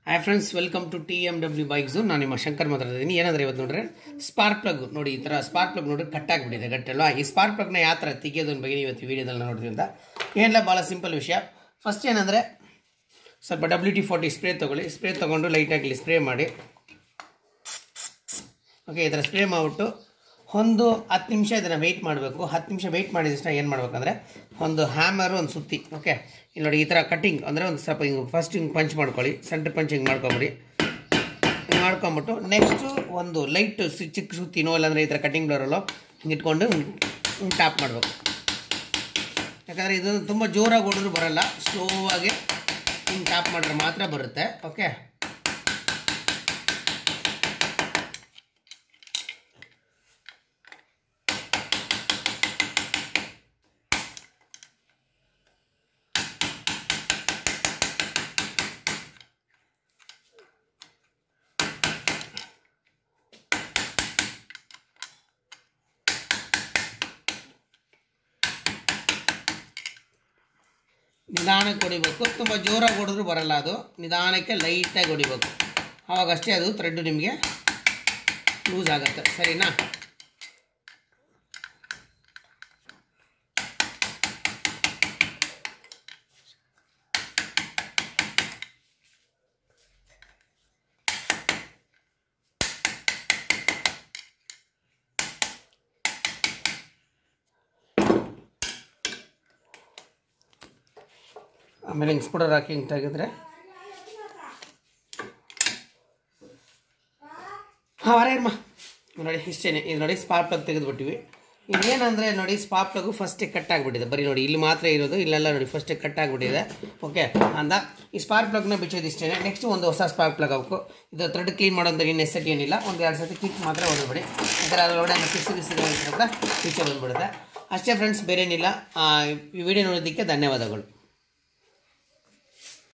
hi friends welcome to T M W bikes ನಾನು ನಿಮ್ಮ ಶಂಕರ್ ಮಾತಾಡ್ತಿದ್ದೀನಿ ಏನಂದ್ರೆ ಇವತ್ತು ನೋಡ್ರೆ ಸ್ಪಾರ್ಕ್ ಪ್ಲಗ್ ನೋಡಿ ಈ ಥರ ಸ್ಪಾರ್ಕ್ ಪ್ಲಗ್ ನೋಡಿ ಕಟ್ಟಾಗ್ಬಿಟ್ಟಿದೆ ಗಟ್ಟಲ್ವಾ ಈ ಸ್ಪಾರ್ಕ್ ಪ್ಲಗ್ನ ಯಾವ ಥರ ತೆಗಿಯೋದನ್ನ ಬಗ್ಗೆ ಇವತ್ತು ವೀಡಿಯೋದಲ್ಲಿ ನೋಡ್ತೀವಿ ಅಂತ ಏನಿಲ್ಲ ಭಾಳ ಸಿಂಪಲ್ ವಿಷಯ ಫಸ್ಟ್ ಏನಂದರೆ ಸ್ವಲ್ಪ ಡಬ್ಲ್ಯೂ ಟಿ ಫೋರ್ಟಿ ಸ್ಪ್ರೇ ತೊಗೊಳ್ಳಿ ಸ್ಪ್ರೇ ತೊಗೊಂಡು ಲೈಟಾಗಿ ಇಲ್ಲಿ ಸ್ಪ್ರೇ ಮಾಡಿ ಓಕೆ ಈ ಥರ ಸ್ಪ್ರೇ ಮಾಡಿಬಿಟ್ಟು ಒಂದು ಹತ್ತು ನಿಮಿಷ ಇದನ್ನು ವೆಯ್ಟ್ ಮಾಡಬೇಕು ಹತ್ತು ನಿಮಿಷ ವೆಯ್ಟ್ ಮಾಡಿದ ತಕ್ಷಣ ಏನು ಮಾಡ್ಬೇಕಂದ್ರೆ ಒಂದು ಹ್ಯಾಮರು ಒಂದು ಸುತ್ತಿ ಓಕೆ ಇಲ್ಲಿ ನೋಡಿ ಈ ಥರ ಕಟ್ಟಿಂಗ್ ಅಂದರೆ ಒಂದು ಸ್ವಲ್ಪ ಹಿಂಗೆ ಫಸ್ಟ್ ಹಿಂಗೆ ಪಂಚ್ ಮಾಡ್ಕೊಳ್ಳಿ ಸೆಂಟ್ರ್ ಪಂಚ್ ಹಿಂಗೆ ಮಾಡ್ಕೊಂಬಿಡಿ ಹಿಂಗೆ ಮಾಡ್ಕೊಂಬಿಟ್ಟು ನೆಕ್ಸ್ಟು ಒಂದು ಲೈಟ್ ಚಿಕ್ಕ ಸುತ್ತಿನೋ ಇಲ್ಲಾಂದರೆ ಈ ಥರ ಕಟ್ಟಿಂಗ್ ಬ್ಲರಲ್ಲೋ ಹಿಂಗೆ ಇಟ್ಕೊಂಡು ಹಿಂಗೆ ಟ್ಯಾಪ್ ಮಾಡಬೇಕು ಯಾಕಂದರೆ ಇದು ತುಂಬ ಜೋರಾಗಿ ಹೊಡೆದ್ರು ಬರಲ್ಲ ಸ್ಲೋವಾಗಿ ಹಿಂಗೆ ಟ್ಯಾಪ್ ಮಾಡಿದ್ರೆ ಮಾತ್ರ ಬರುತ್ತೆ ಓಕೆ ನಿಧಾನಕ್ಕೆ ಹೊಡಿಬೇಕು ತುಂಬ ಜೋರಾಗಿ ಹೊಡೆದ್ರು ಬರಲ್ಲ ಅದು ನಿಧಾನಕ್ಕೆ ಲೈಟಾಗಿ ಹೊಡಿಬೇಕು ಆವಾಗಷ್ಟೇ ಅದು ಥ್ರೆಡ್ಡು ನಿಮಗೆ ಲೂಸ್ ಆಗುತ್ತೆ ಸರಿನಾ ಆಮೇಲೆ ಹಿಂಗೆ ಸ್ಪೂಡರ್ ಹಾಕಿ ಹಿಂಗೆ ತೆಗೆದ್ರೆ ಹಾಂ ವರ ಇರ್ಮ ನೋಡಿ ಇಷ್ಟೇ ಇದು ನೋಡಿ ಸ್ಪಾರ್ಕ್ ಪ್ಲಗ್ ತೆಗೆದುಬಿಟ್ಟಿವಿ ಇನ್ನೇನಂದರೆ ನೋಡಿ ಸ್ಪಾರ್ಕ್ ಪ್ಲಗು ಫಸ್ಟೇ ಕಟ್ ಆಗಿಬಿಟ್ಟಿದೆ ಬರೀ ನೋಡಿ ಇಲ್ಲಿ ಮಾತ್ರ ಇರೋದು ಇಲ್ಲೆಲ್ಲ ನೋಡಿ ಫಸ್ಟೇ ಕಟ್ ಆಗಿಬಿಟ್ಟಿದೆ ಓಕೆ ಅಂದ ಈ ಸ್ಪಾರ್ಕ್ ಪ್ಲಗ್ನ ಬಿಚ್ಚೋದು ಇಷ್ಟೇ ನೆಕ್ಸ್ಟ್ ಒಂದು ಹೊಸ ಸ್ಪಾರ್ಕ್ ಪ್ಲಗ್ ಹಾಕು ಇದು ಥ್ರೆಡ್ ಕ್ಲೀನ್ ಮಾಡೋಂಥ ಏನು ನೆಸೆಟ್ ಏನಿಲ್ಲ ಒಂದು ಎರಡು ಸತಿ ಕಿಕ್ ಮಾತ್ರ ಹೊಡೆದ್ಬಿಡಿ ಯಾಕಂದರೆ ಅದರೊಳಗಡೆ ಕಿಸಿ ಕಿಸಿ ಕೂಡ ಬಿಚ್ಚೆ ಬಂದುಬಿಡುತ್ತೆ ಅಷ್ಟೇ ಫ್ರೆಂಡ್ಸ್ ಬೇರೇನಿಲ್ಲ ಈ ವಿಡಿಯೋ ನೋಡೋದಕ್ಕೆ ಧನ್ಯವಾದಗಳು